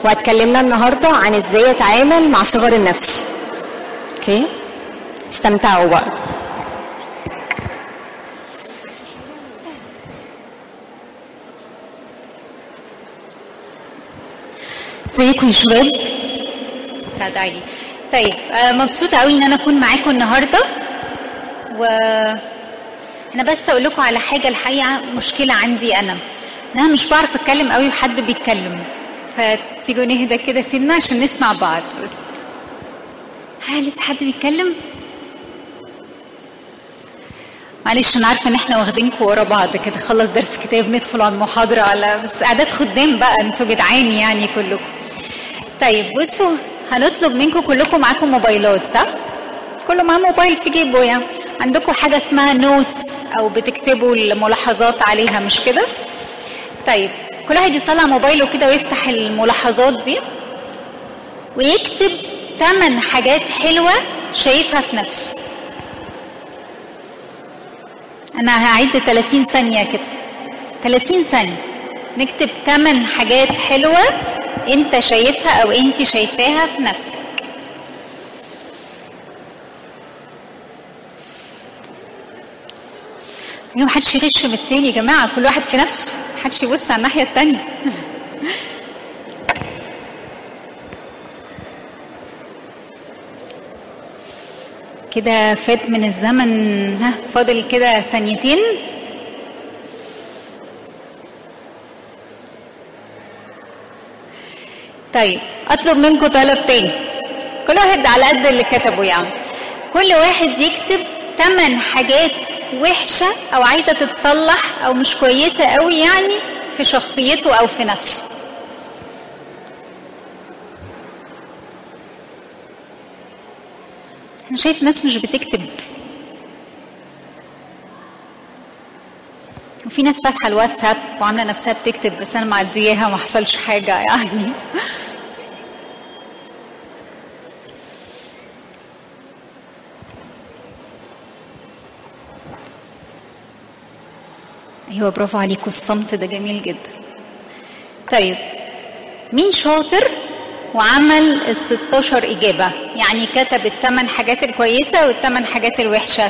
وهتكلمنا النهارده عن ازاي اتعامل مع صغر النفس اوكي استمتعوا بقى ازيكم يا شباب تعالي طيب آه، مبسوطة قوي ان انا اكون معاكم النهاردة و انا بس اقول لكم على حاجة الحقيقة مشكلة عندي انا ان انا مش بعرف اتكلم قوي وحد بيتكلم فتيجوا نهدى كده سنة عشان نسمع بعض بس ها لسه حد بيتكلم معلش انا عارفه ان احنا واخدينكم ورا بعض كده خلص درس كتاب ندخل على المحاضره على بس اعداد خدام بقى انتوا جدعان يعني كلكم طيب بصوا هنطلب منكم كلكم معاكم موبايلات صح كله معاه موبايل في جيبه يعني عندكم حاجه اسمها نوتس او بتكتبوا الملاحظات عليها مش كده طيب كل واحد يطلع موبايله كده ويفتح الملاحظات دي ويكتب 8 حاجات حلوه شايفها في نفسه انا هعد 30 ثانيه كده 30 ثانيه نكتب 8 حاجات حلوه انت شايفها او انت شايفاها في نفسك يا محدش يغش من التاني يا جماعه كل واحد في نفسه محدش يبص على الناحيه التانيه كده فات من الزمن ها فاضل كده ثانيتين طيب اطلب منكم طلب تاني كل واحد على قد اللي كتبه يعني كل واحد يكتب 8 حاجات وحشة او عايزة تتصلح او مش كويسة قوي يعني في شخصيته او في نفسه انا شايف ناس مش بتكتب وفي ناس فاتحه الواتساب وعامله نفسها بتكتب بس انا معدياها وما حصلش حاجه يعني ايوه برافو عليكم الصمت ده جميل جدا طيب مين شاطر وعمل ال 16 إجابة يعني كتب الثمان حاجات الكويسة والثمان حاجات الوحشة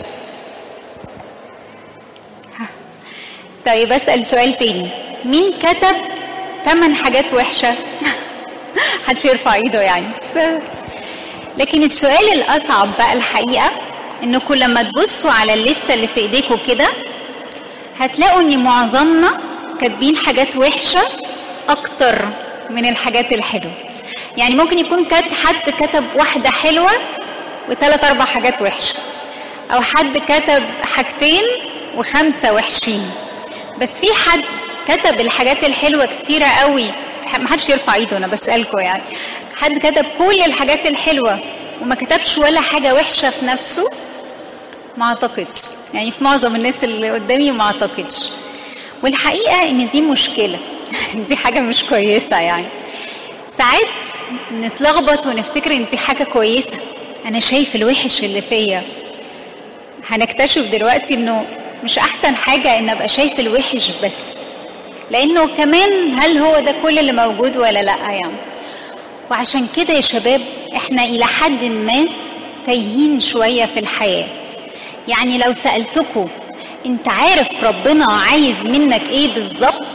ها. طيب أسأل سؤال تاني مين كتب ثمان حاجات وحشة محدش يرفع ايده يعني بس لكن السؤال الأصعب بقى الحقيقة إنكم لما تبصوا على الليستة اللي في إيديكم كده هتلاقوا إن معظمنا كاتبين حاجات وحشة أكتر من الحاجات الحلوة يعني ممكن يكون كات حد كتب واحدة حلوة وثلاث أربع حاجات وحشة أو حد كتب حاجتين وخمسة وحشين بس في حد كتب الحاجات الحلوة كتيرة قوي ما حدش يرفع ايده انا بسألكم يعني حد كتب كل الحاجات الحلوة وما كتبش ولا حاجة وحشة في نفسه ما اعتقدش يعني في معظم الناس اللي قدامي ما اعتقدش والحقيقة ان دي مشكلة دي حاجة مش كويسة يعني ساعات نتلخبط ونفتكر ان دي حاجة كويسة انا شايف الوحش اللي فيا هنكتشف دلوقتي انه مش احسن حاجة ان ابقى شايف الوحش بس لانه كمان هل هو ده كل اللي موجود ولا لا يعني وعشان كده يا شباب احنا الى حد ما تايهين شوية في الحياة يعني لو سألتكم انت عارف ربنا عايز منك ايه بالظبط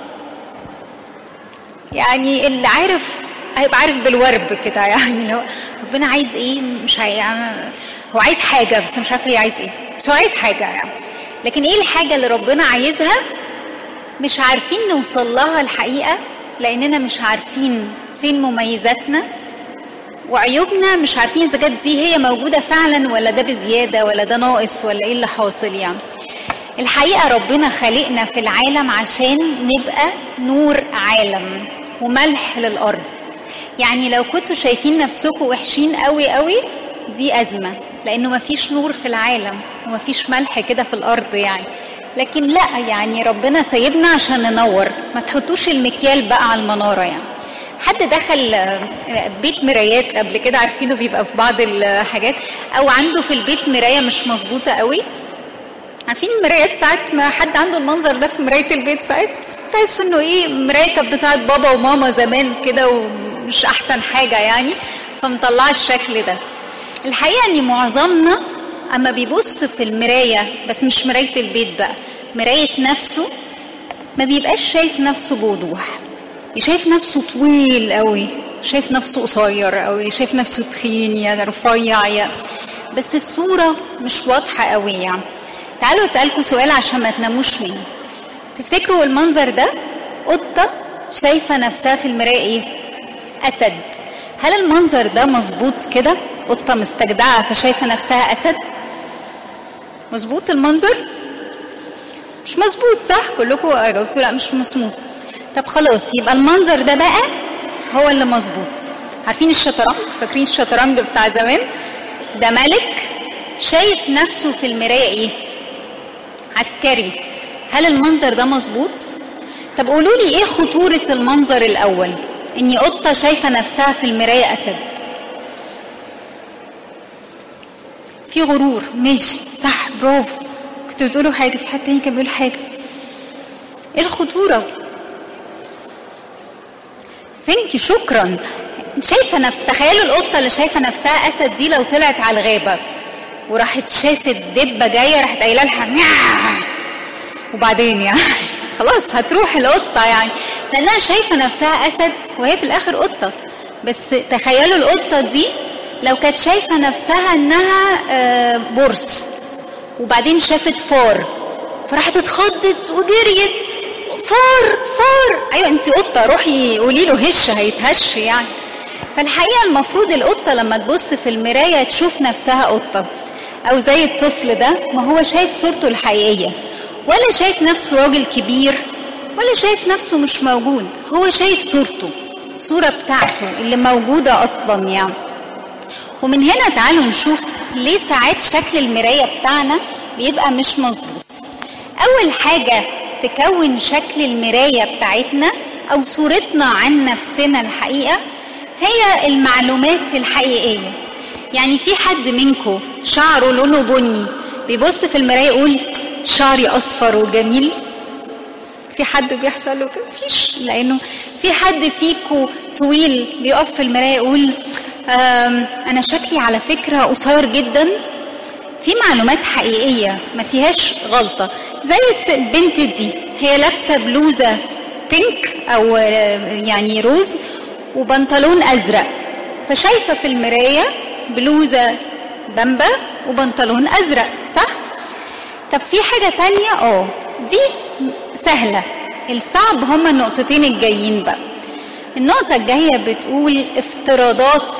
يعني اللي عارف هيبقى عارف بالورب كده يعني لو ربنا عايز ايه مش هي يعني هو عايز حاجة بس مش عارف هي عايز ايه بس هو عايز حاجة يعني لكن ايه الحاجة اللي ربنا عايزها مش عارفين نوصل لها الحقيقة لأننا مش عارفين فين مميزاتنا وعيوبنا مش عارفين إذا كانت دي هي موجودة فعلا ولا ده بزيادة ولا ده ناقص ولا إيه اللي حاصل يعني الحقيقة ربنا خلقنا في العالم عشان نبقى نور عالم وملح للأرض يعني لو كنتوا شايفين نفسكم وحشين قوي قوي دي أزمة لأنه مفيش نور في العالم ومفيش ملح كده في الأرض يعني لكن لا يعني ربنا سايبنا عشان ننور ما تحطوش المكيال بقى على المنارة يعني حد دخل بيت مرايات قبل كده عارفينه بيبقى في بعض الحاجات او عنده في البيت مراية مش مظبوطة قوي عارفين المرايات ساعات ما حد عنده المنظر ده في مرايه البيت ساعات تحس انه ايه مرايه كانت بتاعت بابا وماما زمان كده ومش احسن حاجه يعني فمطلعه الشكل ده الحقيقه ان معظمنا اما بيبص في المرايه بس مش مرايه البيت بقى مرايه نفسه ما بيبقاش شايف نفسه بوضوح شايف نفسه طويل قوي شايف نفسه قصير قوي شايف نفسه تخين يا رفيع يا بس الصورة مش واضحة قوي يعني تعالوا اسألكم سؤال عشان ما تناموش منه تفتكروا المنظر ده قطة شايفة نفسها في المراية ايه أسد هل المنظر ده مظبوط كده قطة مستجدعة فشايفة نفسها أسد مظبوط المنظر مش مظبوط صح كلكم جاوبتوا لا مش مظبوط طب خلاص يبقى المنظر ده بقى هو اللي مظبوط عارفين الشطرنج فاكرين الشطرنج بتاع زمان ده ملك شايف نفسه في المرايه ايه عسكري هل المنظر ده مظبوط طب قولوا لي ايه خطوره المنظر الاول اني قطه شايفه نفسها في المرايه اسد في غرور ماشي صح برافو كنتوا بتقولوا حاجه في حد تاني كان بيقول حاجه ايه الخطوره ثانك شكرا شايفه نفس تخيلوا القطه اللي شايفه نفسها اسد دي لو طلعت على الغابه وراحت شافت دبه جايه راحت قايله لها وبعدين يعني خلاص هتروح القطه يعني لانها شايفه نفسها اسد وهي في الاخر قطه بس تخيلوا القطه دي لو كانت شايفه نفسها انها برص وبعدين شافت فار فراحت اتخضت وجريت فار فار ايوه انت قطه روحي قولي له هش هيتهش يعني فالحقيقه المفروض القطه لما تبص في المرايه تشوف نفسها قطه او زي الطفل ده ما هو شايف صورته الحقيقيه ولا شايف نفسه راجل كبير ولا شايف نفسه مش موجود هو شايف صورته الصورة بتاعته اللي موجودة أصلا يعني ومن هنا تعالوا نشوف ليه ساعات شكل المراية بتاعنا بيبقى مش مظبوط أول حاجة تكون شكل المراية بتاعتنا أو صورتنا عن نفسنا الحقيقة هي المعلومات الحقيقية يعني في حد منكم شعره لونه بني بيبص في المراية يقول شعري أصفر وجميل في حد بيحصل له كده مفيش لأنه في حد فيكم طويل بيقف في المراية يقول أنا شكلي على فكرة قصير جدا في معلومات حقيقية ما فيهاش غلطة زي البنت دي هي لابسة بلوزة بينك أو يعني روز وبنطلون أزرق فشايفة في المراية بلوزة بامبا وبنطلون أزرق صح؟ طب في حاجة تانية اه دي سهلة الصعب هما النقطتين الجايين بقى النقطة الجاية بتقول افتراضات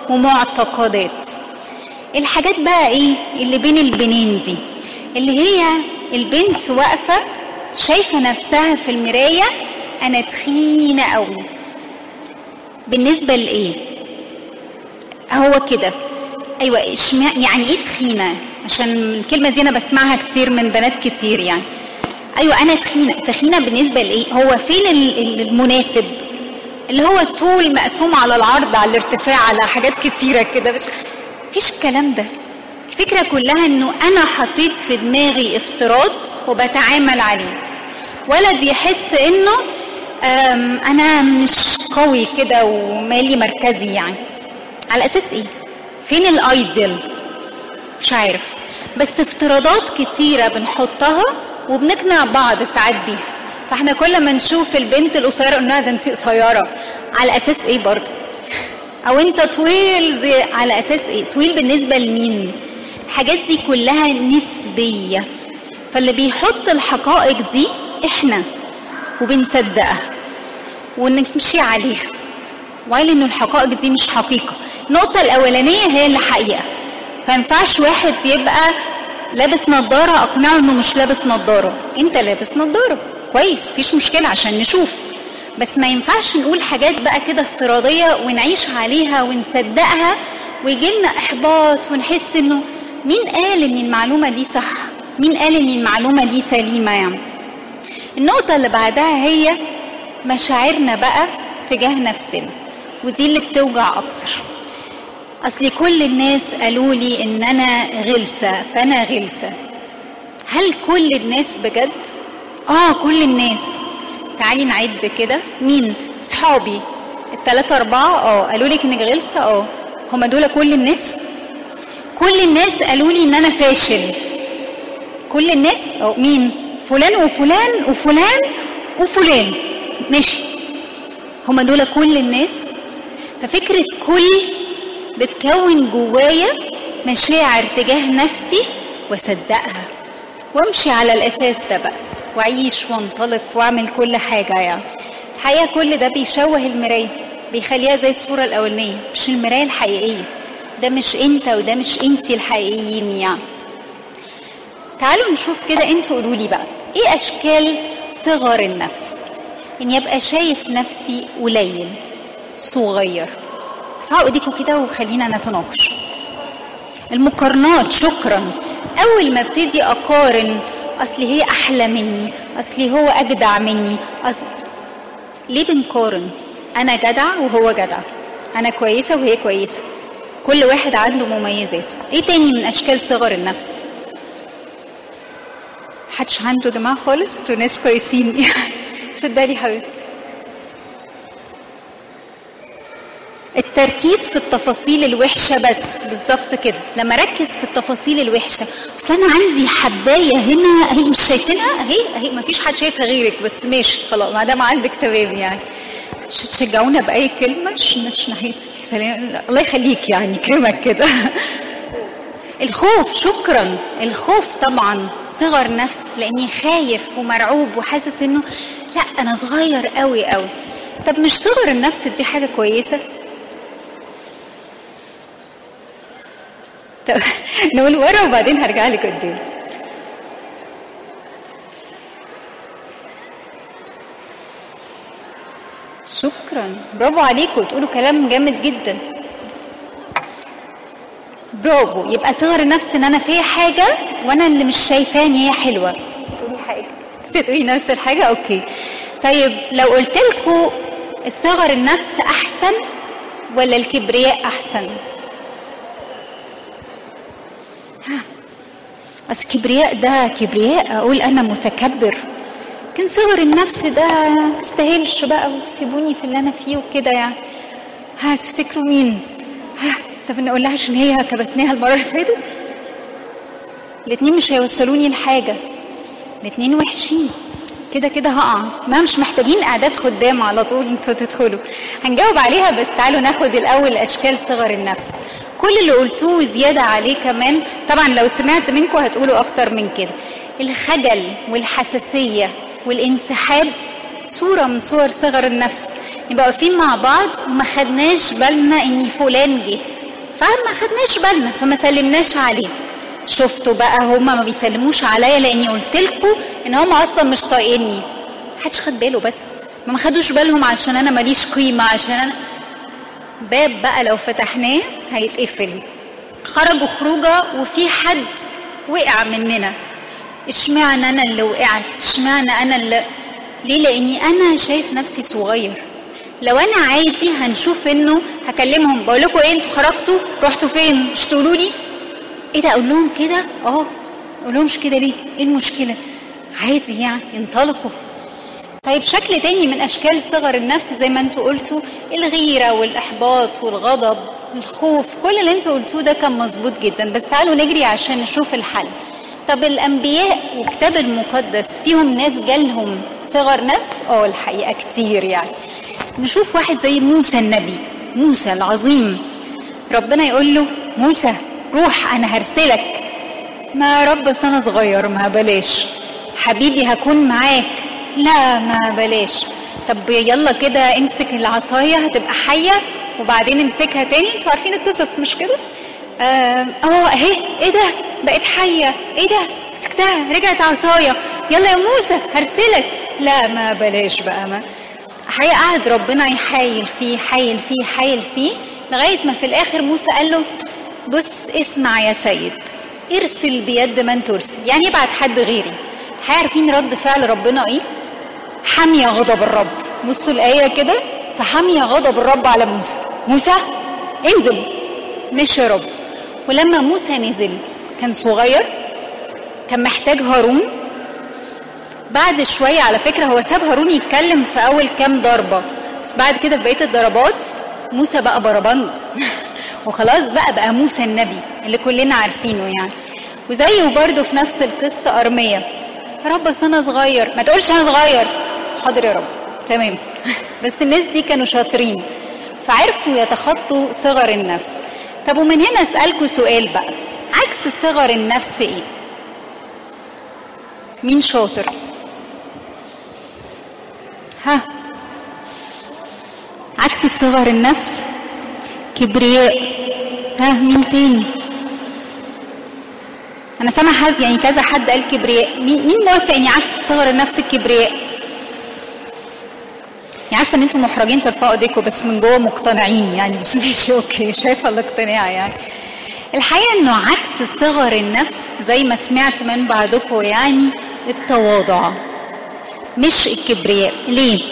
ومعتقدات الحاجات بقى ايه اللي بين البنين دي اللي هي البنت واقفة شايفة نفسها في المراية انا تخينة قوي بالنسبة لايه هو كده ايوه اشمع يعني ايه تخينة عشان الكلمة دي انا بسمعها كتير من بنات كتير يعني ايوه انا تخينة تخينة بالنسبة لايه هو فين المناسب اللي هو الطول مقسوم على العرض على الارتفاع على حاجات كتيرة كده مش مفيش الكلام ده الفكرة كلها انه انا حطيت في دماغي افتراض وبتعامل عليه ولد يحس انه انا مش قوي كده ومالي مركزي يعني على اساس ايه فين الايديال مش عارف بس افتراضات كتيرة بنحطها وبنقنع بعض ساعات بيها فاحنا كل ما نشوف البنت القصيرة قلنا ده انت قصيرة على اساس ايه برضه او انت طويل زي على اساس ايه طويل بالنسبة لمين الحاجات دي كلها نسبية فاللي بيحط الحقائق دي احنا وبنصدقها ونمشي عليها وقال انه الحقائق دي مش حقيقة النقطة الاولانية هي اللي حقيقة فينفعش واحد يبقى لابس نظارة اقنعه انه مش لابس نظارة انت لابس نظارة كويس مفيش مشكلة عشان نشوف بس ما ينفعش نقول حاجات بقى كده افتراضية ونعيش عليها ونصدقها ويجي لنا احباط ونحس انه مين قال ان المعلومة دي صح مين قال ان المعلومة دي سليمة يعني النقطة اللي بعدها هي مشاعرنا بقى تجاه نفسنا ودي اللي بتوجع اكتر اصل كل الناس قالوا لي ان انا غلسة فانا غلسة هل كل الناس بجد اه كل الناس تعالي نعد كده مين صحابي التلاتة أربعة اه قالوا لك إنك غلسة اه هما دول كل الناس كل الناس قالوا لي إن أنا فاشل كل الناس اه مين فلان وفلان وفلان وفلان ماشي هما دول كل الناس ففكرة كل بتكون جوايا مشاعر تجاه نفسي واصدقها وامشي على الاساس ده بقى واعيش وانطلق واعمل كل حاجه يعني الحقيقه كل ده بيشوه المرايه بيخليها زي الصوره الاولانيه مش المرايه الحقيقيه ده مش انت وده مش انتي الحقيقيين يعني تعالوا نشوف كده انتوا قولوا لي بقى ايه اشكال صغر النفس اني ابقى شايف نفسي قليل صغير ارفعوا ايديكم كده وخلينا نتناقش المقارنات شكرا اول ما ابتدي اقارن اصل هي احلى مني اصل هو اجدع مني أصل ليه بنقارن انا جدع وهو جدع انا كويسه وهي كويسه كل واحد عنده مميزاته ايه تاني من اشكال صغر النفس محدش عنده يا جماعه خالص انتوا ناس كويسين اتفضلي حبيبتي التركيز في التفاصيل الوحشة بس بالظبط كده لما ركز في التفاصيل الوحشة اصل انا عندي حباية هنا اهي مش شايفينها اهي اهي ما فيش حد شايفها غيرك بس ماشي خلاص ما دام عندك تمام يعني مش تشجعونا بأي كلمة مش مش ناحيتك سلام الله يخليك يعني يكرمك كده الخوف شكرا الخوف طبعا صغر نفس لاني خايف ومرعوب وحاسس انه لا انا صغير قوي قوي طب مش صغر النفس دي حاجه كويسه طب نقول ورا وبعدين هرجع لك قدام شكرا برافو عليكم تقولوا كلام جامد جدا برافو يبقى صغر النفس ان انا فيا حاجه وانا اللي مش شايفاه ان هي حلوه تقولي حاجه تقولي نفس الحاجه اوكي طيب لو قلت لكم صغر النفس احسن ولا الكبرياء احسن ها بس كبرياء ده كبرياء اقول انا متكبر كان صغر النفس ده مستاهلش بقى وسيبوني في اللي انا فيه وكده يعني ها تفتكروا مين ها طب نقول لها عشان هي كبسناها المره اللي فاتت الاتنين مش هيوصلوني لحاجه الاتنين وحشين كده كده هقع ما مش محتاجين اعداد خدام على طول انتوا تدخلوا هنجاوب عليها بس تعالوا ناخد الاول اشكال صغر النفس كل اللي قلتوه زياده عليه كمان طبعا لو سمعت منكم هتقولوا اكتر من كده الخجل والحساسيه والانسحاب صوره من صور صغر النفس نبقى واقفين مع بعض وما خدناش بالنا ان فلان جه فما خدناش بالنا فما سلمناش عليه شفتوا بقى هما ما بيسلموش عليا لاني قلت لكم ان هما اصلا مش طايقيني محدش خد باله بس ما خدوش بالهم عشان انا ماليش قيمه عشان انا باب بقى لو فتحناه هيتقفل خرجوا خروجه وفي حد وقع مننا اشمعنى انا اللي وقعت اشمعنى انا اللي ليه لاني انا شايف نفسي صغير لو انا عادي هنشوف انه هكلمهم بقول لكم ايه انتوا خرجتوا رحتوا فين مش تقولوا لي ايه ده اقول لهم كده اه اقول لهمش كده ليه ايه المشكله عادي يعني ينطلقوا طيب شكل تاني من اشكال صغر النفس زي ما انتوا قلتوا الغيره والاحباط والغضب الخوف كل اللي انتوا قلتوه ده كان مظبوط جدا بس تعالوا نجري عشان نشوف الحل طب الانبياء والكتاب المقدس فيهم ناس جالهم صغر نفس اه الحقيقه كتير يعني نشوف واحد زي موسى النبي موسى العظيم ربنا يقول له موسى روح انا هرسلك ما يا رب بس انا صغير ما بلاش حبيبي هكون معاك لا ما بلاش طب يلا كده امسك العصايه هتبقى حيه وبعدين امسكها تاني انتوا عارفين القصص مش كده اه اهي ايه ده بقت حيه ايه ده مسكتها رجعت عصايه يلا يا موسى هرسلك لا ما بلاش بقى ما حقيقة قعد ربنا يحايل فيه حايل فيه حايل فيه لغاية ما في الآخر موسى قال له بص اسمع يا سيد ارسل بيد من ترسل يعني ابعت حد غيري عارفين رد فعل ربنا ايه حمي غضب الرب بصوا الآية كده فحمي غضب الرب على موسى موسى انزل مش يا رب ولما موسى نزل كان صغير كان محتاج هارون بعد شوية على فكرة هو ساب هارون يتكلم في أول كام ضربة بس بعد كده في بقية الضربات موسى بقى بربند وخلاص بقى بقى موسى النبي اللي كلنا عارفينه يعني وزيه برضه في نفس القصة أرمية يا رب بس أنا صغير ما تقولش أنا صغير حاضر يا رب تمام بس الناس دي كانوا شاطرين فعرفوا يتخطوا صغر النفس طب ومن هنا أسألكوا سؤال بقى عكس صغر النفس إيه؟ مين شاطر؟ ها عكس صغر النفس كبرياء ها مين تاني انا سامع حد يعني كذا حد قال كبرياء مين مين موافق ان عكس صغر النفس الكبرياء يعني عارفه ان انتم محرجين ترفعوا ايديكم بس من جوه مقتنعين يعني بس ماشي اوكي شايفه الاقتناع يعني الحقيقه انه عكس صغر النفس زي ما سمعت من بعضكم يعني التواضع مش الكبرياء ليه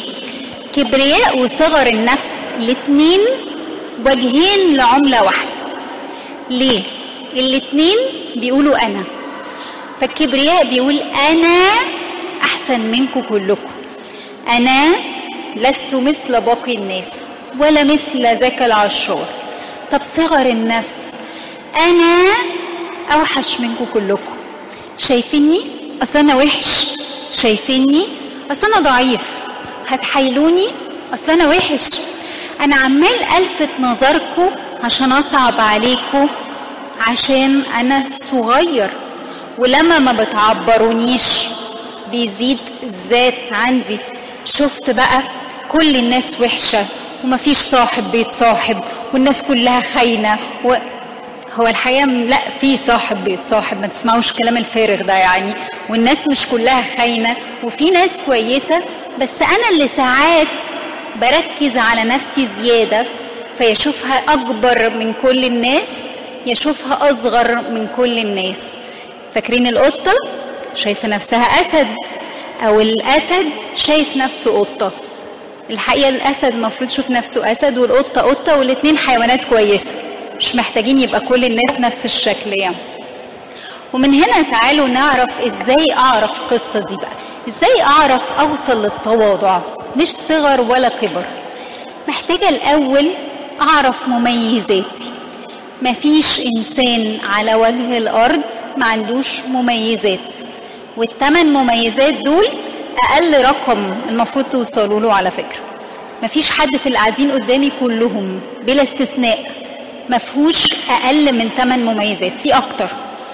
كبرياء وصغر النفس الاتنين وجهين لعملة واحدة ليه الاتنين بيقولوا انا فالكبرياء بيقول انا احسن منكم كلكم انا لست مثل باقي الناس ولا مثل ذاك العشار طب صغر النفس انا اوحش منكم كلكم شايفيني اصل انا وحش شايفيني اصل انا ضعيف هتحايلوني اصل انا وحش انا عمال الفت نظركم عشان اصعب عليكم عشان انا صغير ولما ما بتعبرونيش بيزيد الذات عندي شفت بقى كل الناس وحشة ومفيش صاحب بيتصاحب والناس كلها خاينة و... هو الحقيقة لا في صاحب بيتصاحب ما تسمعوش كلام الفارغ ده يعني والناس مش كلها خاينة وفي ناس كويسة بس أنا اللي ساعات بركز على نفسي زيادة فيشوفها أكبر من كل الناس يشوفها أصغر من كل الناس فاكرين القطة شايفة نفسها أسد أو الأسد شايف نفسه قطة الحقيقة الأسد المفروض يشوف نفسه أسد والقطة قطة والاتنين حيوانات كويسة مش محتاجين يبقى كل الناس نفس الشكل يعني ومن هنا تعالوا نعرف ازاي اعرف القصة دي بقى ازاي اعرف اوصل للتواضع مش صغر ولا كبر محتاجة الاول اعرف مميزاتي مفيش انسان على وجه الارض ما عندوش مميزات والثمان مميزات دول اقل رقم المفروض توصلوا له على فكرة مفيش حد في القاعدين قدامي كلهم بلا استثناء مفهوش اقل من 8 مميزات في اكتر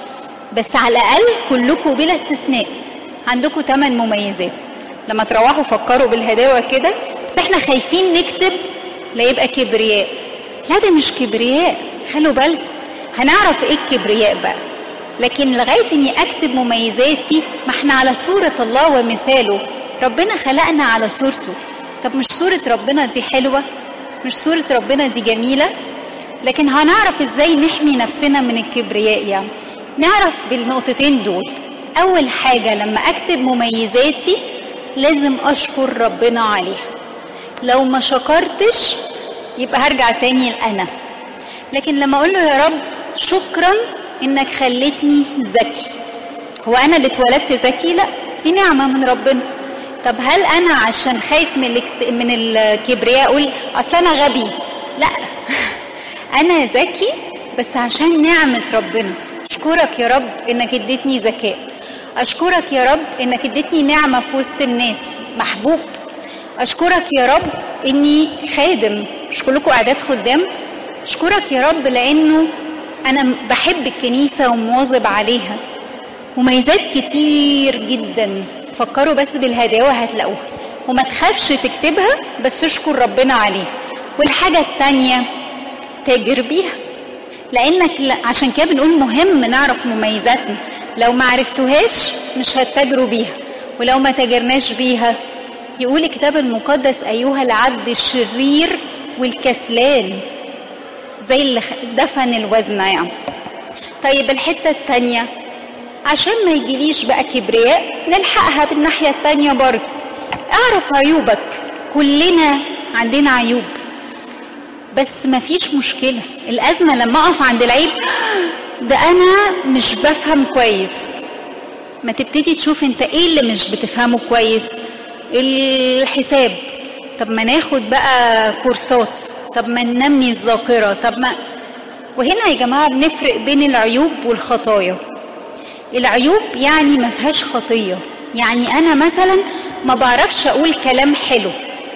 بس على الاقل كلكم بلا استثناء عندكم 8 مميزات لما تروحوا فكروا بالهداوه كده بس احنا خايفين نكتب لا يبقى كبرياء لا ده مش كبرياء خلوا بالكم هنعرف ايه الكبرياء بقى لكن لغايه اني اكتب مميزاتي ما احنا على صوره الله ومثاله ربنا خلقنا على صورته طب مش صوره ربنا دي حلوه مش صوره ربنا دي جميله لكن هنعرف ازاي نحمي نفسنا من الكبرياء يعني نعرف بالنقطتين دول اول حاجه لما اكتب مميزاتي لازم اشكر ربنا عليها لو ما شكرتش يبقى هرجع تاني الانا لكن لما اقول له يا رب شكرا انك خلتني ذكي هو انا اللي اتولدت ذكي لا دي نعمه من ربنا طب هل انا عشان خايف من من الكبرياء اقول اصل انا غبي لا انا ذكي بس عشان نعمة ربنا اشكرك يا رب انك اديتني ذكاء اشكرك يا رب انك اديتني نعمة في وسط الناس محبوب اشكرك يا رب اني خادم مش كلكم اعداد خدام اشكرك يا رب لانه انا بحب الكنيسة ومواظب عليها مميزات كتير جدا فكروا بس بالهداوة هتلاقوها وما تخافش تكتبها بس اشكر ربنا عليها والحاجة التانية تاجر بيها لانك عشان كده بنقول مهم نعرف مميزاتنا لو ما عرفتوهاش مش هتتاجروا بيها ولو ما تاجرناش بيها يقول الكتاب المقدس ايها العبد الشرير والكسلان زي اللي دفن الوزن يعني طيب الحته التانيه عشان ما يجيليش بقى كبرياء نلحقها بالناحيه التانيه برضه اعرف عيوبك كلنا عندنا عيوب بس مفيش مشكلة الأزمة لما أقف عند العيب ده أنا مش بفهم كويس ما تبتدي تشوف انت ايه اللي مش بتفهمه كويس الحساب طب ما ناخد بقى كورسات طب ما ننمي الذاكره طب ما وهنا يا جماعه بنفرق بين العيوب والخطايا العيوب يعني ما فيهاش خطيه يعني انا مثلا ما بعرفش اقول كلام حلو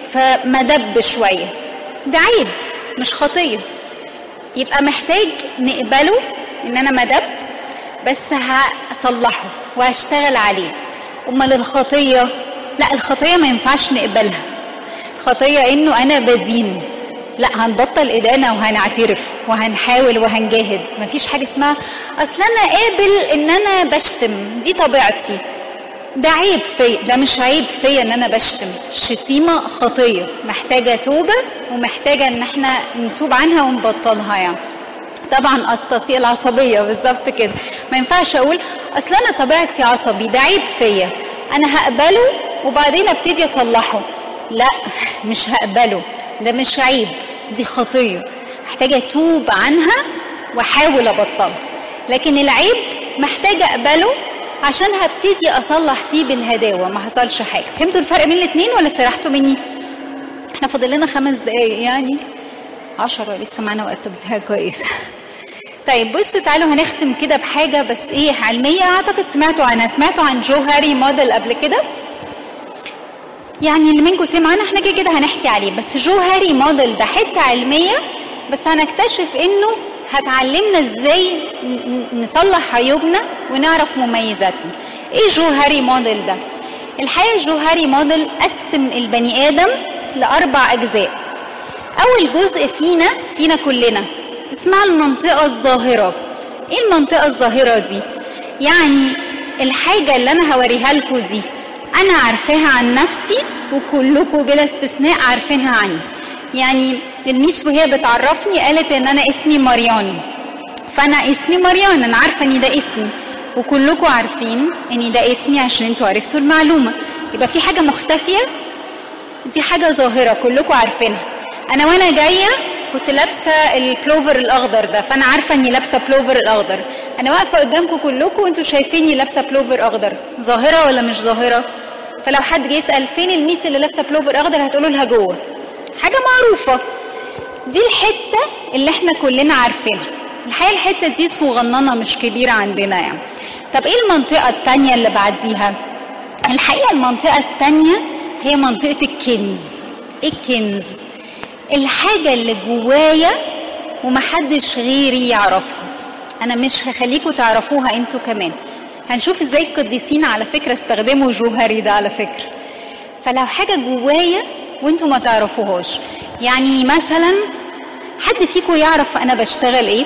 فمدب شويه ده عيب مش خطيه يبقى محتاج نقبله ان انا مدب بس هصلحه وهشتغل عليه امال الخطيه لا الخطيه ما ينفعش نقبلها الخطيه انه انا بدين لا هنبطل ادانه وهنعترف وهنحاول وهنجاهد مفيش حاجه اسمها اصل انا قابل ان انا بشتم دي طبيعتي ده عيب فيا ده مش عيب فيا ان انا بشتم الشتيمه خطيه محتاجه توبه ومحتاجه ان احنا نتوب عنها ونبطلها يعني طبعا استطيع العصبيه بالظبط كده ما ينفعش اقول اصل انا طبيعتي عصبي ده عيب فيا انا هقبله وبعدين ابتدي اصلحه لا مش هقبله ده مش عيب دي خطيه محتاجه اتوب عنها واحاول ابطلها لكن العيب محتاجه اقبله عشان هبتدي اصلح فيه بالهداوه ما حصلش حاجه فهمتوا الفرق بين الاثنين ولا سرحتوا مني احنا فاضل لنا خمس دقايق يعني عشرة لسه معانا وقت بتاعها كويس طيب بصوا تعالوا هنختم كده بحاجة بس ايه علمية اعتقد سمعتوا عنها سمعتوا عن جو هاري موديل قبل كده يعني اللي منكم سمع عنها احنا كده كده هنحكي عليه بس جو هاري موديل ده حتة علمية بس هنكتشف انه هتعلمنا ازاي نصلح عيوبنا ونعرف مميزاتنا ايه جو هاري موديل ده الحقيقة جو هاري موديل قسم البني ادم لاربع اجزاء اول جزء فينا فينا كلنا اسمها المنطقة الظاهرة ايه المنطقة الظاهرة دي يعني الحاجة اللي انا هوريها لكم دي انا عارفاها عن نفسي وكلكم بلا استثناء عارفينها عني يعني الميس وهي بتعرفني قالت ان انا اسمي مريان فانا اسمي مريان انا عارفه ان ده اسمي وكلكم عارفين ان ده اسمي عشان انتوا عرفتوا المعلومه يبقى في حاجه مختفيه دي حاجه ظاهره كلكم عارفينها انا وانا جايه كنت لابسه البلوفر الاخضر ده فانا عارفه اني لابسه بلوفر الاخضر انا واقفه قدامكم كلكم وانتوا شايفيني لابسه بلوفر اخضر ظاهره ولا مش ظاهره فلو حد جه يسال فين الميس اللي لابسه بلوفر اخضر هتقولوا لها جوه حاجه معروفه دي الحته اللي احنا كلنا عارفينها الحقيقه الحته دي صغننه مش كبيره عندنا يعني طب ايه المنطقه الثانيه اللي بعديها الحقيقه المنطقه الثانيه هي منطقه الكنز ايه الكنز الحاجة اللي جوايا ومحدش غيري يعرفها أنا مش هخليكم تعرفوها أنتوا كمان هنشوف ازاي القديسين على فكرة استخدموا جوهري ده على فكرة فلو حاجة جوايا وانتوا ما تعرفوهاش يعني مثلا حد فيكم يعرف أنا بشتغل إيه؟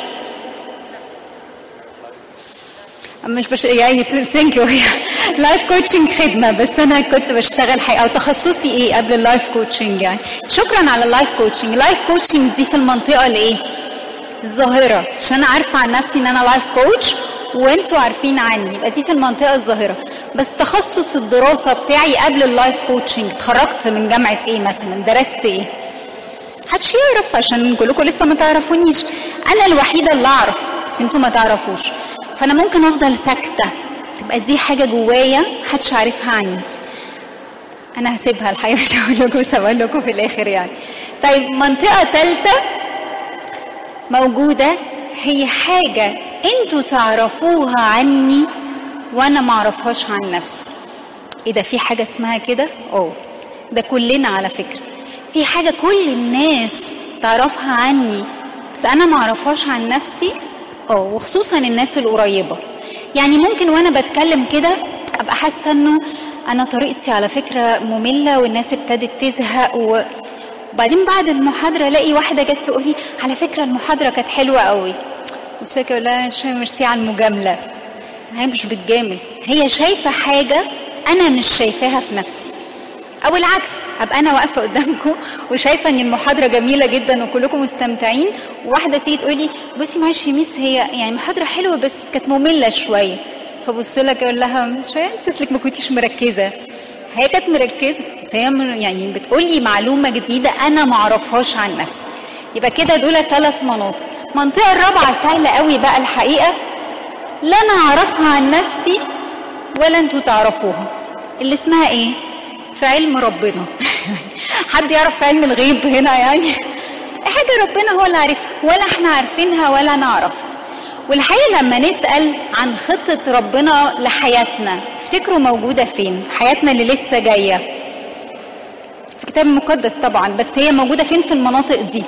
مش بش... يعني ثانك يو لايف كوتشنج خدمه بس انا كنت بشتغل حقيقة او تخصصي ايه قبل اللايف كوتشنج يعني شكرا على اللايف كوتشنج اللايف كوتشنج دي في المنطقه الايه الظاهره عشان انا عارفه عن نفسي ان انا لايف كوتش وانتوا عارفين عني يبقى دي في المنطقه الظاهره بس تخصص الدراسه بتاعي قبل اللايف كوتشنج اتخرجت من جامعه ايه مثلا درست ايه محدش يعرف عشان كلكم لسه ما تعرفونيش انا الوحيده اللي اعرف بس انتوا ما تعرفوش فانا ممكن افضل ساكته تبقى دي حاجه جوايا محدش عارفها عني انا هسيبها الحقيقه مش هقول لكم بس هقول لكم في الاخر يعني طيب منطقه ثالثه موجوده هي حاجه انتوا تعرفوها عني وانا ما اعرفهاش عن نفسي ايه ده في حاجه اسمها كده اه ده كلنا على فكره في حاجه كل الناس تعرفها عني بس انا ما اعرفهاش عن نفسي اه وخصوصا الناس القريبه يعني ممكن وانا بتكلم كده ابقى حاسه انه انا طريقتي على فكره ممله والناس ابتدت تزهق و... وبعدين بعد المحاضره الاقي واحده جت تقول لي على فكره المحاضره كانت حلوه قوي بس اقول لها ميرسي على المجامله هي مش بتجامل هي شايفه حاجه انا مش شايفاها في نفسي او العكس ابقى انا واقفه قدامكم وشايفه ان المحاضره جميله جدا وكلكم مستمتعين وواحده تيجي تقول لي بصي معلش يا ميس هي يعني محاضره حلوه بس كانت ممله شويه فبص لك اقول لها شويه لك ما كنتيش مركزه هي كانت مركزه بس هي يعني بتقول لي معلومه جديده انا ما اعرفهاش عن نفسي يبقى كده دول ثلاث مناطق المنطقه الرابعه سهله قوي بقى الحقيقه لا انا اعرفها عن نفسي ولا انتوا تعرفوها اللي اسمها ايه في علم ربنا حد يعرف في علم الغيب هنا يعني حاجة ربنا هو اللي عارفها ولا احنا عارفينها ولا نعرفها والحقيقة لما نسأل عن خطة ربنا لحياتنا تفتكروا موجودة فين حياتنا اللي لسه جاية في الكتاب المقدس طبعا بس هي موجودة فين في المناطق دي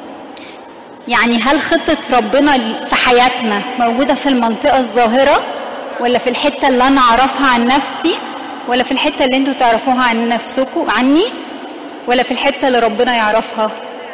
يعني هل خطة ربنا في حياتنا موجودة في المنطقة الظاهرة ولا في الحتة اللي أنا أعرفها عن نفسي ولا في الحتة اللي انتوا تعرفوها عن نفسكم عني ولا في الحتة اللي ربنا يعرفها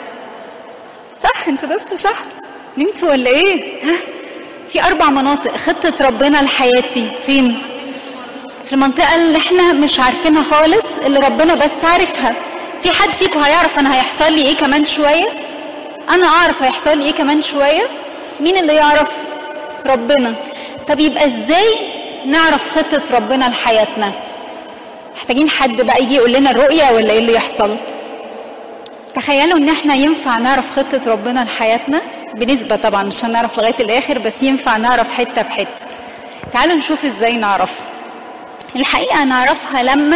صح انتوا جبتوا صح نمتوا ولا ايه ها في اربع مناطق خطة ربنا لحياتي فين في المنطقة اللي احنا مش عارفينها خالص اللي ربنا بس عارفها في حد فيكم هيعرف انا هيحصل لي ايه كمان شوية انا اعرف هيحصل لي ايه كمان شوية مين اللي يعرف ربنا طب يبقى ازاي نعرف خطة ربنا لحياتنا محتاجين حد بقى يجي يقول لنا الرؤية ولا ايه اللي يحصل تخيلوا ان احنا ينفع نعرف خطة ربنا لحياتنا بنسبة طبعا مش هنعرف لغاية الاخر بس ينفع نعرف حتة بحتة تعالوا نشوف ازاي نعرف الحقيقة نعرفها لما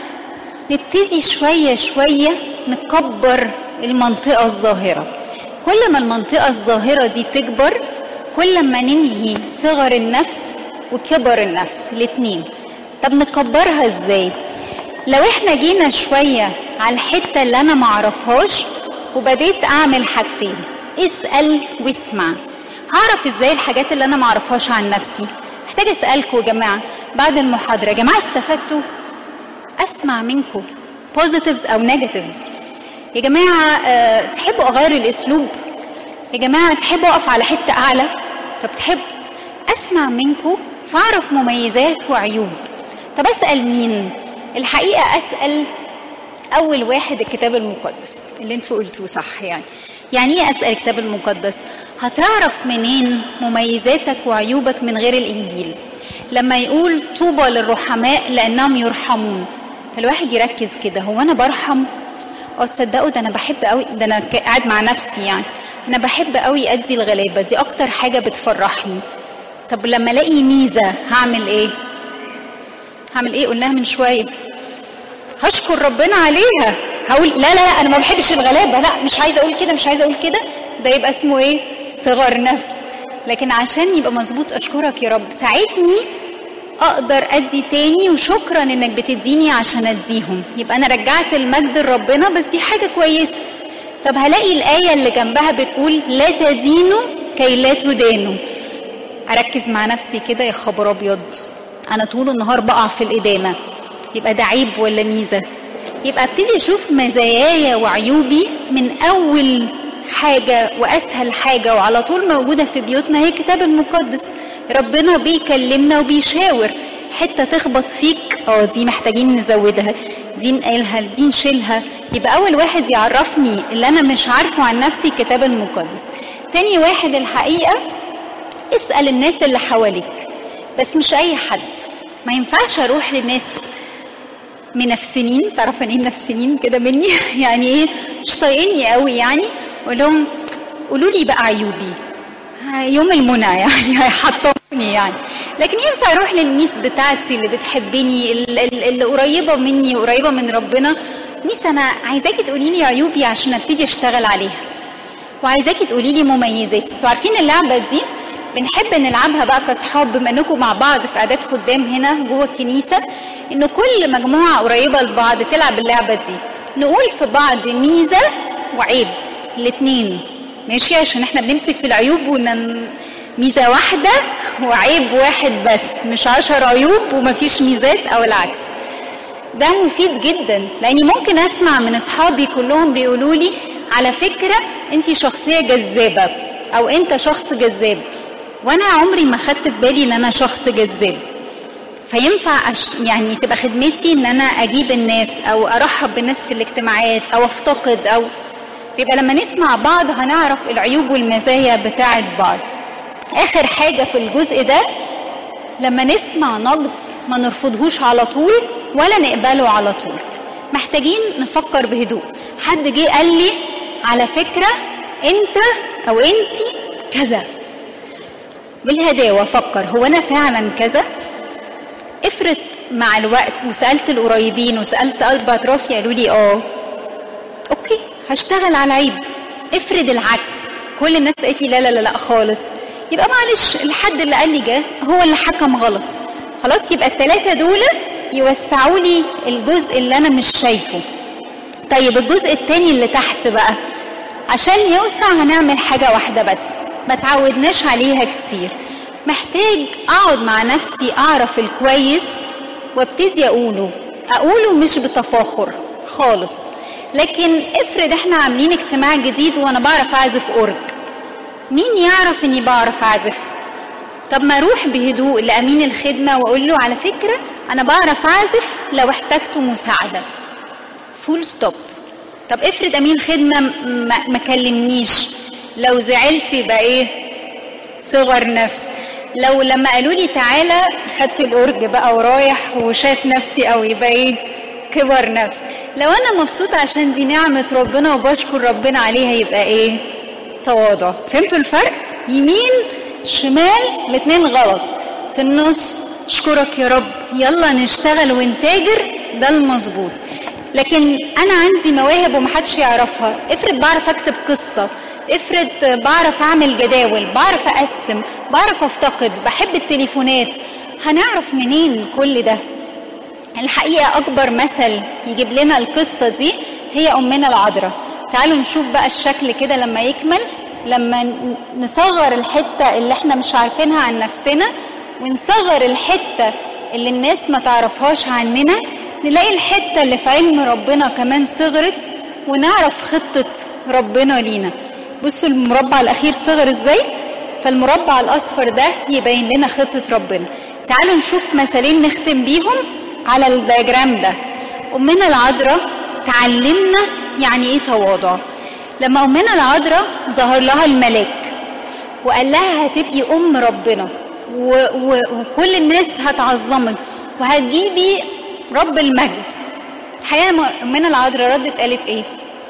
نبتدي شوية شوية نكبر المنطقة الظاهرة كل ما المنطقة الظاهرة دي تكبر كل ما ننهي صغر النفس وكبر النفس الاتنين طب نكبرها ازاي لو احنا جينا شوية على الحتة اللي انا معرفهاش وبديت اعمل حاجتين اسأل واسمع هعرف ازاي الحاجات اللي انا معرفهاش عن نفسي محتاج اسألكم يا جماعة بعد المحاضرة يا جماعة استفدتوا اسمع منكم positives او negatives يا جماعة أه تحبوا اغير الاسلوب يا جماعة تحبوا اقف على حتة اعلى طب تحب اسمع منكم فاعرف مميزات وعيوب طب اسأل مين الحقيقة اسأل اول واحد الكتاب المقدس اللي انتوا قلتوه صح يعني يعني ايه اسأل الكتاب المقدس هتعرف منين مميزاتك وعيوبك من غير الانجيل لما يقول طوبى للرحماء لانهم يرحمون فالواحد يركز كده هو انا برحم اه تصدقوا ده انا بحب قوي ده انا قاعد مع نفسي يعني انا بحب قوي ادي الغلابه دي اكتر حاجه بتفرحني طب لما الاقي ميزه هعمل ايه هعمل ايه قلناها من شويه هشكر ربنا عليها هقول لا لا لا انا ما بحبش الغلابه لا مش عايزه اقول كده مش عايزه اقول كده ده يبقى اسمه ايه صغر نفس لكن عشان يبقى مظبوط اشكرك يا رب ساعدني اقدر ادي تاني وشكرا انك بتديني عشان اديهم يبقى انا رجعت المجد لربنا بس دي حاجه كويسه طب هلاقي الايه اللي جنبها بتقول لا تدينوا كي لا تدانوا اركز مع نفسي كده يا خبر ابيض انا طول النهار بقع في الادانه يبقى ده عيب ولا ميزه يبقى ابتدي اشوف مزاياي وعيوبي من اول حاجه واسهل حاجه وعلى طول موجوده في بيوتنا هي الكتاب المقدس ربنا بيكلمنا وبيشاور حته تخبط فيك اه دي محتاجين نزودها دي نقلها دي نشيلها يبقى اول واحد يعرفني اللي انا مش عارفه عن نفسي الكتاب المقدس تاني واحد الحقيقه اسال الناس اللي حواليك بس مش اي حد ما ينفعش اروح لناس منفسنين تعرف ايه منفسنين كده مني يعني ايه مش طايقيني قوي يعني اقول لهم قولوا لي بقى عيوبي يوم المنى يعني هيحطمني يعني لكن ينفع اروح للميس بتاعتي اللي بتحبني اللي قريبه مني وقريبه من ربنا ميس انا عايزاكي تقولي لي عيوبي عشان ابتدي اشتغل عليها وعايزاكي تقولي لي مميزاتي انتوا عارفين اللعبه دي بنحب نلعبها بقى كاصحاب بما انكم مع بعض في اعداد خدام هنا جوه الكنيسه ان كل مجموعه قريبه لبعض تلعب اللعبه دي نقول في بعض ميزه وعيب الاثنين ماشي عشان احنا بنمسك في العيوب وان ميزه واحده وعيب واحد بس مش عشر عيوب ومفيش ميزات او العكس ده مفيد جدا لاني ممكن اسمع من اصحابي كلهم بيقولوا لي على فكره انت شخصيه جذابه او انت شخص جذاب وانا عمري ما خدت في بالي ان انا شخص جذاب فينفع أش... يعني تبقى خدمتي ان انا اجيب الناس او ارحب بالناس في الاجتماعات او افتقد او يبقى لما نسمع بعض هنعرف العيوب والمزايا بتاعه بعض اخر حاجه في الجزء ده لما نسمع نقد ما نرفضهوش على طول ولا نقبله على طول محتاجين نفكر بهدوء حد جه قال لي على فكره انت او انتي كذا بالهداوه فكر هو انا فعلا كذا افرض مع الوقت وسالت القريبين وسالت اربع اطراف قالوا لي اه اوكي هشتغل على العيب افرض العكس كل الناس قالت لي لا لا لا لا خالص يبقى معلش الحد اللي قال لي جه هو اللي حكم غلط خلاص يبقى الثلاثه دول يوسعوا لي الجزء اللي انا مش شايفه طيب الجزء التاني اللي تحت بقى عشان يوسع هنعمل حاجه واحده بس ما تعودناش عليها كتير محتاج اقعد مع نفسي اعرف الكويس وابتدي اقوله اقوله مش بتفاخر خالص لكن افرض احنا عاملين اجتماع جديد وانا بعرف اعزف اورج مين يعرف اني بعرف اعزف طب ما اروح بهدوء لامين الخدمه واقول له على فكره انا بعرف اعزف لو احتجتوا مساعده فول ستوب طب افرض امين خدمه ما, ما كلمنيش لو زعلت يبقى ايه صغر نفس لو لما قالوا لي تعالى خدت الاورج بقى ورايح وشاف نفسي او يبقى ايه كبر نفس لو انا مبسوطه عشان دي نعمه ربنا وبشكر ربنا عليها يبقى ايه تواضع فهمتوا الفرق يمين شمال الاتنين غلط في النص اشكرك يا رب يلا نشتغل ونتاجر ده المظبوط لكن انا عندي مواهب ومحدش يعرفها افرض بعرف اكتب قصه افرض بعرف اعمل جداول بعرف اقسم بعرف افتقد بحب التليفونات هنعرف منين كل ده الحقيقه اكبر مثل يجيب لنا القصه دي هي امنا العذراء تعالوا نشوف بقى الشكل كده لما يكمل لما نصغر الحته اللي احنا مش عارفينها عن نفسنا ونصغر الحته اللي الناس ما تعرفهاش عننا نلاقي الحته اللي في علم ربنا كمان صغرت ونعرف خطه ربنا لينا بصوا المربع الاخير صغر ازاي فالمربع الاصفر ده يبين لنا خطه ربنا تعالوا نشوف مثالين نختم بيهم على الدياجرام ده امنا العذراء تعلمنا يعني ايه تواضع لما امنا العذراء ظهر لها الملاك وقال لها هتبقي ام ربنا و و وكل الناس هتعظمك وهتجيبي رب المجد الحقيقه امنا العذراء ردت قالت ايه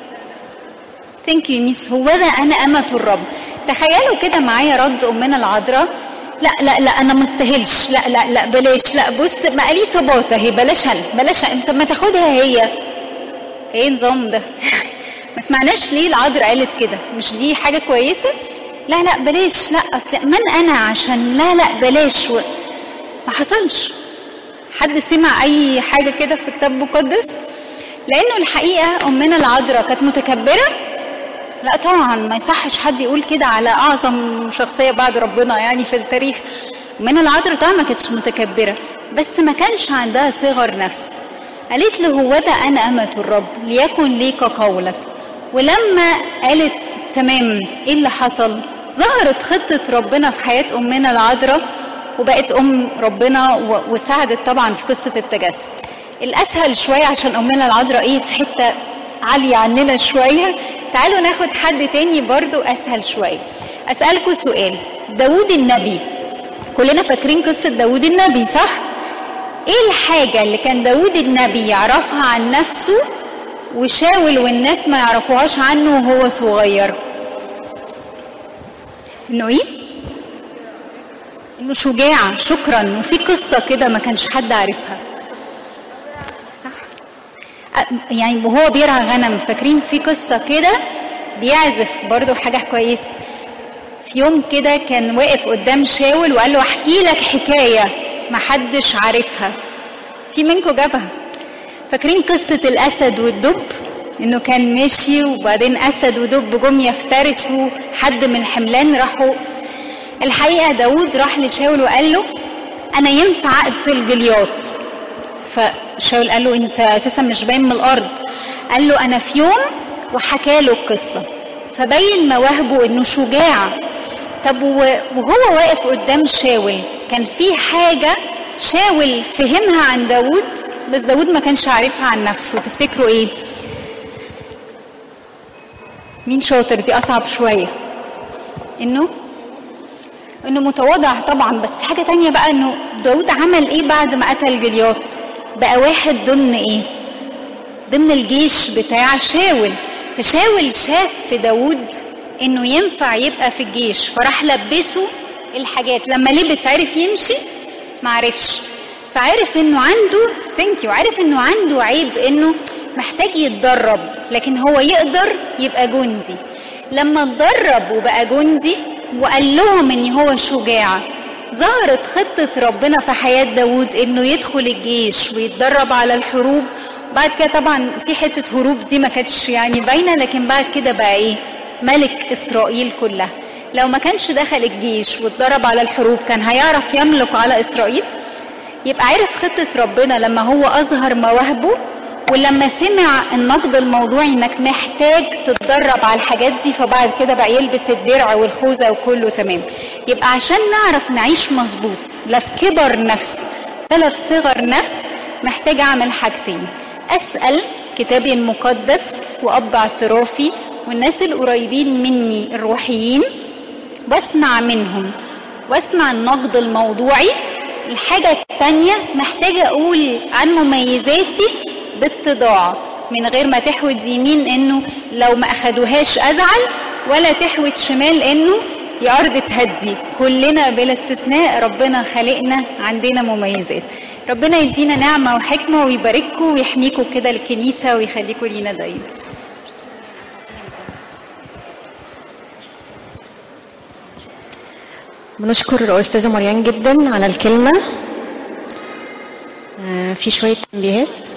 ثانك يو ميس هو ده انا امه الرب تخيلوا كده معايا رد امنا العذراء لا لا لا انا ما استاهلش لا لا لا بلاش لا بص ما قالي صباطه هي بلاش انا بلاش انت ما تاخدها هي ايه النظام ده ما سمعناش ليه العذراء قالت كده مش دي حاجه كويسه لا لا بلاش لا اصل من انا عشان لا لا بلاش و... ما حصلش حد سمع اي حاجه كده في كتاب مقدس لانه الحقيقه امنا العذراء كانت متكبره لا طبعا ما يصحش حد يقول كده على اعظم شخصيه بعد ربنا يعني في التاريخ من العذراء طبعا ما كانتش متكبره بس ما كانش عندها صغر نفس قالت له هو ده انا امه الرب ليكن ليك قولك ولما قالت تمام ايه اللي حصل ظهرت خطه ربنا في حياه امنا العذراء وبقت ام ربنا وساعدت طبعا في قصه التجسد الاسهل شويه عشان امنا العذراء ايه في حته عاليه عننا شويه تعالوا ناخد حد تاني برضو اسهل شويه اسالكم سؤال داود النبي كلنا فاكرين قصه داود النبي صح ايه الحاجه اللي كان داود النبي يعرفها عن نفسه وشاول والناس ما يعرفوهاش عنه وهو صغير انه ايه انه شجاع شكرا وفي قصه كده ما كانش حد عارفها صح يعني وهو بيرعى غنم فاكرين في قصه كده بيعزف برضو حاجه كويسه في يوم كده كان واقف قدام شاول وقال له احكي لك حكايه محدش عارفها في منكم جابها فاكرين قصه الاسد والدب انه كان ماشي وبعدين اسد ودب جم يفترسوا حد من الحملان راحوا الحقيقه داود راح لشاول وقال له انا ينفع اقتل جليات فشاول قال له انت اساسا مش باين من الارض قال له انا في يوم وحكى له القصه فبين مواهبه انه شجاع طب وهو واقف قدام شاول كان في حاجه شاول فهمها عن داود بس داود ما كانش عارفها عن نفسه تفتكروا ايه مين شاطر دي اصعب شويه انه انه متواضع طبعا بس حاجه تانية بقى انه داود عمل ايه بعد ما قتل جليات بقى واحد ضمن ايه ضمن الجيش بتاع شاول فشاول شاف في داود انه ينفع يبقى في الجيش فراح لبسه الحاجات لما لبس عرف يمشي معرفش فعارف انه عنده ثانك يو عارف انه عنده عيب انه محتاج يتدرب لكن هو يقدر يبقى جندي لما اتدرب وبقى جندي وقال لهم ان هو شجاع ظهرت خطة ربنا في حياة داود انه يدخل الجيش ويتدرب على الحروب بعد كده طبعا في حتة هروب دي ما كانتش يعني باينة لكن بعد كده بقى ايه ملك اسرائيل كلها لو ما كانش دخل الجيش واتدرب على الحروب كان هيعرف يملك على اسرائيل يبقى عرف خطة ربنا لما هو اظهر مواهبه ولما سمع النقد الموضوعي انك محتاج تتدرب على الحاجات دي فبعد كده بقى يلبس الدرع والخوذه وكله تمام يبقى عشان نعرف نعيش مظبوط لا في كبر نفس ولا في صغر نفس محتاج اعمل حاجتين اسال كتابي المقدس واب اعترافي والناس القريبين مني الروحيين واسمع منهم واسمع النقد الموضوعي الحاجة التانية محتاجة أقول عن مميزاتي باتضاع من غير ما تحوت يمين انه لو ما اخدوهاش ازعل ولا تحوت شمال انه يا ارض تهدي كلنا بلا استثناء ربنا خلقنا عندنا مميزات ربنا يدينا نعمة وحكمة ويبارككم ويحميكم كده الكنيسة ويخليكم لينا دايما بنشكر أستاذة مريان جدا على الكلمة آه، في شوية تنبيهات